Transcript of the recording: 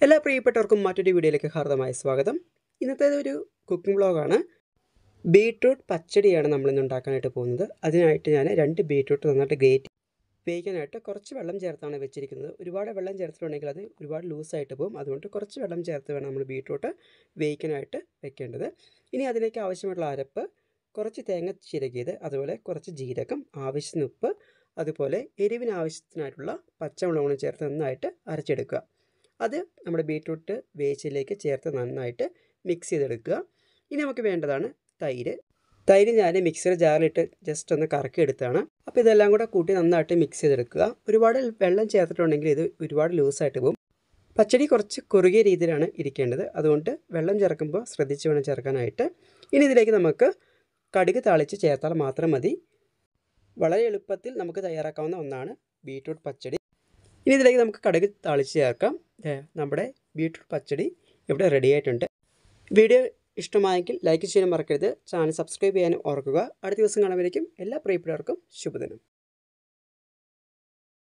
എല്ലാ പ്രിയപ്പെട്ടവർക്കും മറ്റൊരു വീഡിയോയിലേക്ക് ഹാർദമായ സ്വാഗതം ഇന്നത്തേത് ഒരു കുക്കിംഗ് വ്ളോഗാണ് ബീട്രൂട്ട് പച്ചടിയാണ് നമ്മളിന്ന് ഉണ്ടാക്കാനായിട്ട് പോകുന്നത് അതിനായിട്ട് ഞാൻ രണ്ട് ബീട്രൂട്ട് നന്നായിട്ട് ഗ്രേറ്റ് വേവിക്കാനായിട്ട് കുറച്ച് വെള്ളം ചേർത്താണ് വെച്ചിരിക്കുന്നത് ഒരുപാട് വെള്ളം ചേർത്തിട്ടുണ്ടെങ്കിൽ അത് ഒരുപാട് ലൂസായിട്ട് പോകും അതുകൊണ്ട് കുറച്ച് വെള്ളം ചേർത്ത് വേണം നമ്മൾ ബീട്രൂട്ട് വേവിക്കാനായിട്ട് വെക്കേണ്ടത് ഇനി അതിലേക്ക് ആവശ്യമായിട്ടുള്ള അരപ്പ് കുറച്ച് തേങ്ങ ചിരകിയത് അതുപോലെ കുറച്ച് ജീരകം ആവശ്യത്തിന് ഉപ്പ് അതുപോലെ എരിവിന് ആവശ്യത്തിനായിട്ടുള്ള പച്ചമുളകും ചേർത്ത് നന്നായിട്ട് അരച്ചെടുക്കുക അത് നമ്മുടെ ബീട്രൂട്ട് വേച്ചിലേക്ക് ചേർത്ത് നന്നായിട്ട് മിക്സ് ചെയ്തെടുക്കുക ഇനി നമുക്ക് വേണ്ടതാണ് തൈര് തൈര് ഞാൻ മിക്സർ ജാറിലിട്ട് ജസ്റ്റ് ഒന്ന് കറക്കി എടുത്താണ് അപ്പോൾ ഇതെല്ലാം കൂടെ കൂട്ടി നന്നായിട്ട് മിക്സ് ചെയ്തെടുക്കുക ഒരുപാട് വെള്ളം ചേർത്തിട്ടുണ്ടെങ്കിൽ ഇത് ഒരുപാട് ലൂസായിട്ട് പോകും പച്ചടി കുറച്ച് കുറുകിയ രീതിയിലാണ് ഇരിക്കേണ്ടത് അതുകൊണ്ട് വെള്ളം ചേർക്കുമ്പോൾ ശ്രദ്ധിച്ച് വേണം ചേർക്കാനായിട്ട് ഇനി ഇതിലേക്ക് നമുക്ക് കടുക് താളിച്ച് ചേർത്താൽ മാത്രം മതി വളരെ എളുപ്പത്തിൽ നമുക്ക് തയ്യാറാക്കാവുന്ന ഒന്നാണ് ബീട്രൂട്ട് പച്ചടി ഇനി ഇതിലേക്ക് നമുക്ക് കടുക് താളിച്ച് ചേർക്കാം നമ്മുടെ ബീട്രൂട്ട് പച്ചടി ഇവിടെ റെഡി ആയിട്ടുണ്ട് വീഡിയോ ഇഷ്ടമായെങ്കിൽ ലൈക്ക് ചെയ്യാൻ മറക്കരുത് ചാനൽ സബ്സ്ക്രൈബ് ചെയ്യാനും ഓർക്കുക അടുത്ത ദിവസം കാണുമ്പോഴേക്കും എല്ലാ പ്രിയപ്പെട്ടവർക്കും ശുഭദിനം